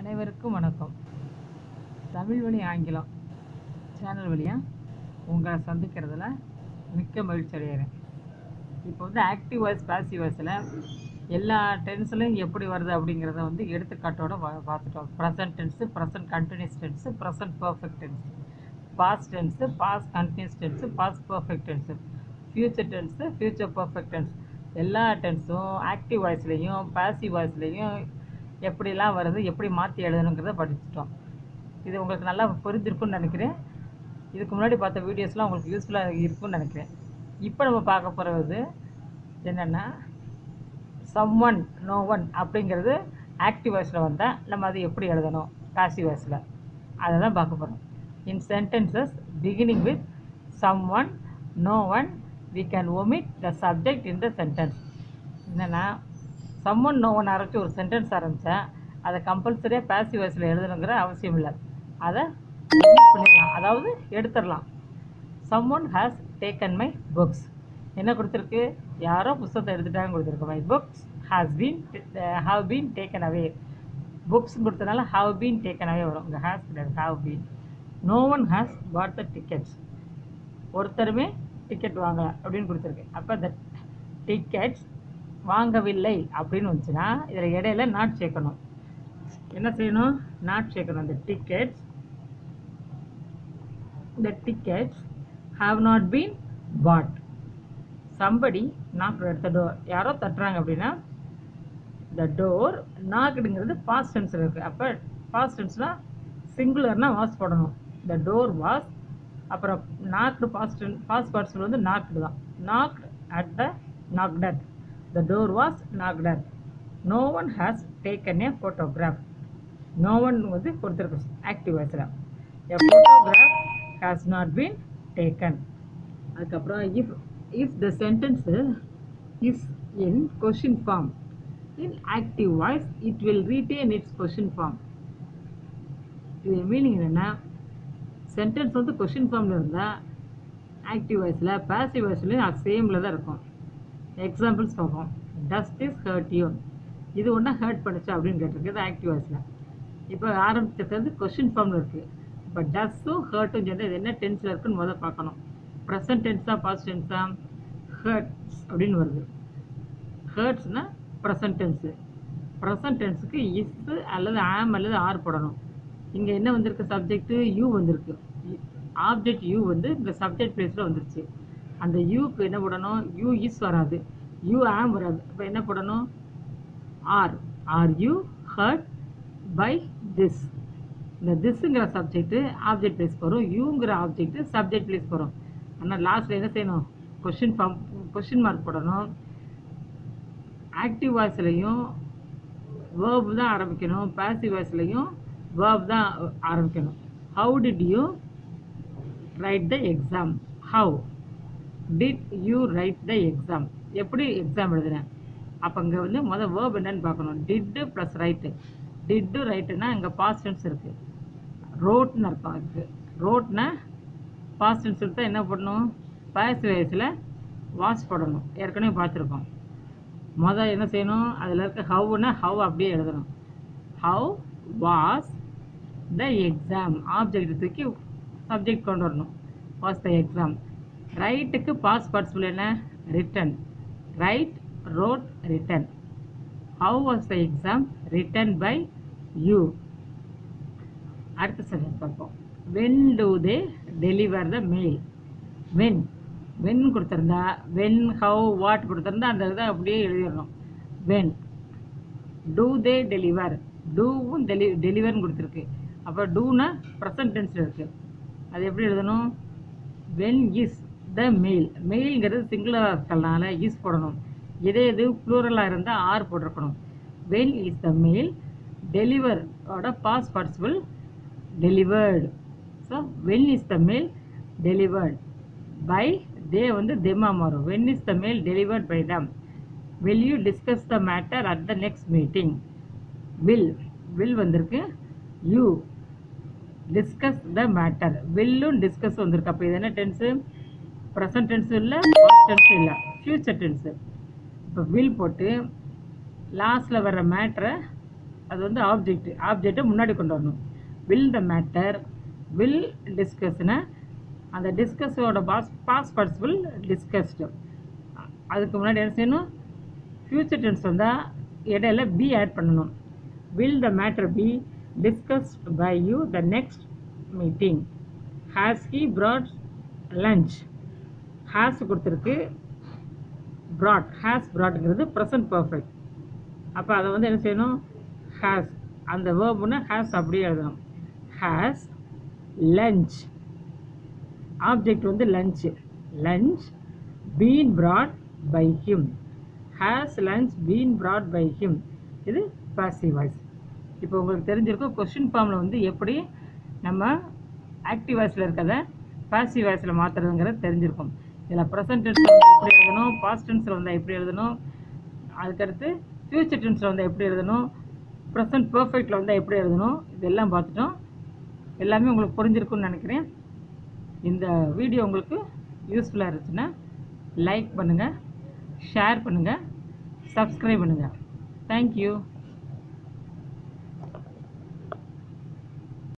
அனைவருக்கும் வணக்கம் தமிழ் வழி ஆங்கிலம் சேனல் வழியாக உங்களை சந்திக்கிறதுல மிக்க மகிழ்ச்சி அடைகிறேன் இப்போ வந்து ஆக்டிவ் வாய்ஸ் பாசிவ் வாய்ஸில் எல்லா டென்ஸ்லையும் எப்படி வருது அப்படிங்கிறத வந்து எடுத்துக்காட்டோட வா பார்த்துட்டோம் present tense present continuous tense present perfect tense past tense past continuous tense past perfect tense future tense future perfect tense எல்லா டென்ஸும் ஆக்டிவ் வாய்ஸ்லேயும் பாசிவ் வாய்ஸ்லேயும் எப்படிலாம் வருது எப்படி மாற்றி எழுதணுங்கிறத படிச்சிட்டோம் இது உங்களுக்கு நல்லா புரிஞ்சிருக்கும்னு நினைக்கிறேன் இதுக்கு முன்னாடி பார்த்த வீடியோஸ்லாம் உங்களுக்கு யூஸ்ஃபுல்லாக இருக்கும்னு நினைக்கிறேன் இப்போ நம்ம பார்க்க போகிறது என்னென்னா சம் ஒன் நோ ஒன் அப்படிங்கிறது ஆக்டிவ் வாய்ஸில் வந்தால் நம்ம அது எப்படி எழுதணும் பாசிவ் வாய்ஸில் அதை தான் பார்க்க போகிறோம் in sentences beginning with some one no one we can omit the subject in the sentence என்னென்னா சம்மன் நோ ஒன் ஆரம்பித்து ஒரு சென்டென்ஸ் ஆரம்பித்தா அதை கம்பல்சரியாக பாசிவ் வாய்ஸில் எழுதணுங்கிற அவசியம் இல்லை அதை omit பண்ணிடலாம் அதாவது எடுத்துடலாம் someone has taken my books என்ன கொடுத்துருக்கு யாரோ புஸ்தகத்தை எடுத்துட்டாங்க கொடுத்துருக்கு my books has been have been taken away books கொடுத்தனால ஹாவ் பீன் டேக்கன் அவே வரும் இங்கே ஹேஸ் கிடையாது have been no one has bought the tickets ஒருத்தருமே டிக்கெட் வாங்கல அப்படின்னு கொடுத்துருக்கு அப்போ த டிக்கெட்ஸ் வாங்கவில்லை அப்படின்னு வந்துச்சுன்னா இதில் இடையில நாட் சேர்க்கணும் என்ன செய்யணும் நாட் சேர்க்கணும் அந்த tickets the tickets have not been bought somebody knocked at the door யாரோ தட்டுறாங்க அப்படின்னா the door knockடுங்கிறது past tense இருக்கு அப்போ past tenseனா சிங்குலர்னா வாஸ் போடணும் the door was அப்புறம் knocked past tense past parts வந்து knocked தான் knocked at the knocked at the door was knocked at no one has taken a photograph no one வந்து கொடுத்துருக்கு ஆக்டிவ் வாய்ஸில் a photograph has not been taken அதுக்கப்புறம் if if the sentence is in question form in active voice it will retain its question form இது meaning என்னென்னா sentence வந்து question ஃபார்மில் இருந்தால் active வாய்ஸில் பாசிவ் வாய்ஸ்லையும் சேமில் தான் இருக்கும் எக்ஸாம்பிள்ஸ் பார்ப்போம் டஸ்ட் இஸ் ஹர்ட் யூ இது ஒன்றா ஹர்ட் பண்ணுச்சா அப்படின்னு கேட்டிருக்கு இது ஆக்டிவ் வாய்ஸில் இப்போ ஆரம்பிச்சிருக்கிறது கொஷின் ஃபார்மில் இருக்குது இப்போ டஸ்ஸும் ஹர்ட்டும் சேர்ந்து இது என்ன டென்ஸில் இருக்குன்னு முதல்ல பார்க்கணும் ப்ரெசன்ட் டென்ஸாக பாஸ்ட் டென்ஸா ஹர்ட்ஸ் அப்படின்னு வருது ஹர்ட்ஸ்னால் ப்ரெசன்ட் டென்ஸு ப்ரெசன்ட் டென்ஸுக்கு இஸ் அல்லது ஆம் அல்லது ஆர் போடணும் இங்கே என்ன வந்திருக்கு சப்ஜெக்ட்டு யூ வந்திருக்கு ஆப்ஜெக்ட் யூ வந்து இந்த சப்ஜெக்ட் பிளேஸில் வந்துருச்சு அந்த யூக்கு என்ன போடணும் யூ இஸ் வராது யூ ஆம் வராது அப்போ என்ன போடணும் are are you hurt by this இந்த திஸ்ங்கிற சப்ஜெக்ட்டு ஆப்ஜெக்ட் பிளேஸ் வரும் யூங்கிற ஆப்ஜெக்ட் சப்ஜெக்ட் பிளேஸ் வரும் ஆனால் லாஸ்ட்டில் என்ன செய்யணும் கொஷின் ஃபார்ம் கொஷின் மார்க் போடணும் ஆக்டிவ் வாய்ஸ்லையும் வேர்ப் தான் ஆரம்பிக்கணும் பாசிவ் வாய்ஸ்லையும் வேர்ப் தான் ஆரம்பிக்கணும் how did you write the exam how did you write the exam எப்படி எக்ஸாம் எழுதுனேன் அப்போ இங்கே வந்து மொதல் வேர்ப் என்னன்னு பார்க்கணும் டிட்டு ப்ளஸ் ரைட்டு டிட்டு ரைட்டுனா இங்கே பாஸ்ட் டென்ஸ் இருக்குது ரோட்னு அர்த்தம் இருக்குது ரோட்னா பாஸ்ட் டென்ஸ் எடுத்தால் என்ன பண்ணணும் பாசிவ் வயசில் வாஷ் போடணும் ஏற்கனவே பார்த்துருக்கோம் மொதல் என்ன செய்யணும் அதில் இருக்க ஹவுனா ஹவ் அப்படியே எழுதணும் how was the exam object தூக்கி சப்ஜெக்ட் கொண்டு வரணும் வாஸ் த எக்ஸாம் ரைட்டுக்கு பாஸ் பார்ட்ஸ்ஃபுல் என்ன written write wrote written how was the exam written by you அடுத்த சென்டென்ஸ் பார்ப்போம் when do they deliver the mail when when கொடுத்துருந்தா when how what கொடுத்துருந்தா அந்த இதை அப்படியே எழுதிடணும் வென் டூ தே டெலிவர் டூவும் டெலி டெலிவர்னு கொடுத்துருக்கு அப்போ டூனா ப்ரெசன்ட் டென்ஸில் இருக்குது அது எப்படி எழுதணும் வென் இஸ் த மெயில் மெயில்ங்கிறது சிங்குலராக இருக்கிறதுனால இஸ் போடணும் இதே இது ப்ளூரலாக இருந்தால் ஆர் போட்டிருக்கணும் வென் இஸ் த மெயில் டெலிவரோட past participle delivered so when is the mail delivered by they வந்து தெம்மா மாறும் when is the mail delivered by them will you discuss the matter at the next meeting will will வந்திருக்கு you discuss the matter வில்லும் discuss வந்திருக்கு அப்போ இது என்ன tens present டென்ஸும் இல்லை பாஸ்ட் டென்ஸும் இல்லை ஃப்யூச்சர் டென்ஸு இப்போ வில் போட்டு லாஸ்ட்டில் வர்ற மேட்ரை அது வந்து ஆப்ஜெக்ட் ஆப்ஜெக்டை முன்னாடி கொண்டு வரணும் வில் த மேட்டர் வில் டிஸ்கஸ்னா அந்த டிஸ்கஸோட பாஸ் பாஸ் பார்ட்டிசிபிள் டிஸ்கஸ்டு அதுக்கு முன்னாடி என்ன செய்யணும் ஃப்யூச்சர் டென்ஸ் வந்தால் இடையில பி ஆட் பண்ணணும் will the matter be discussed by you the next meeting has he brought lunch has கொடுத்துருக்கு brought ஹேஸ் brought-ங்கிறது ப்ரெசன்ட் பர்ஃபெக்ட் அப்போ அதை வந்து என்ன செய்யணும் ஹேஸ் அந்த வேர்புனா ஹேஸ் அப்படியே எழுதணும் ஹேஸ் லஞ்ச் ஆப்ஜெக்ட் வந்து lunch lunch been brought by him has lunch been brought by him இது பாசிவ் வாய்ஸ் இப்போ உங்களுக்கு தெரிஞ்சிருக்கும் கொஸ்டின் ஃபார்மில் வந்து எப்படி நம்ம ஆக்டிவ் வாய்ஸில் இருக்கிறத பாசிவ் வாய்ஸில் மாற்றுறதுங்கிறது தெரிஞ்சிருக்கும் இதில் ப்ரெசன்ட் டென்ஸில் வந்து எப்படி எழுதணும் பாஸ்ட் டென்ஸில் வந்தால் எப்படி எழுதணும் அதுக்கடுத்து ஃப்யூச்சர் டென்ஸில் வந்தால் எப்படி எழுதணும் ப்ரெசன்ட் பர்ஃபெக்டில் வந்தால் எப்படி எழுதணும் இதெல்லாம் பார்த்துட்டோம் எல்லாமே உங்களுக்கு புரிஞ்சிருக்கும்னு நினைக்கிறேன் இந்த வீடியோ உங்களுக்கு யூஸ்ஃபுல்லாக இருந்துச்சுன்னா லைக் பண்ணுங்கள் ஷேர் பண்ணுங்கள் சப்ஸ்கிரைப் பண்ணுங்கள் தேங்க்யூ